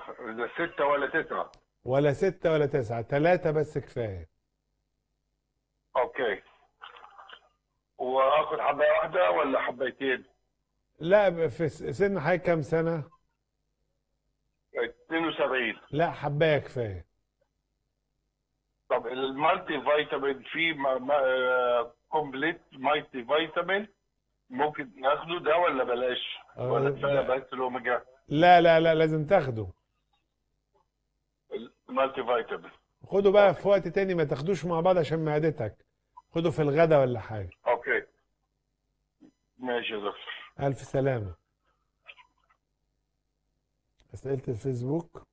لا ستة ولا تسعة ولا ستة ولا تسعة ثلاثة بس كفاية اوكي واخد حباية واحدة ولا حبايتين لا في س- سن حضرتك كام سنة 72 لا حباية كفاية طب المالتي فيتامين في ما- ما- آه، كومبليت مالتي فيتامين ممكن ناخده ده ولا بلاش ولا آه، كفايه لا. بس الاوميجا لا لا لا لازم تاخده المالتي فيتامين خده بقى في وقت تاني ما تاخدوش مع بعض عشان معدتك خده في الغدا ولا حاجة اوكي ماشي يا دكتور ألف سلامة أسئلة الفيسبوك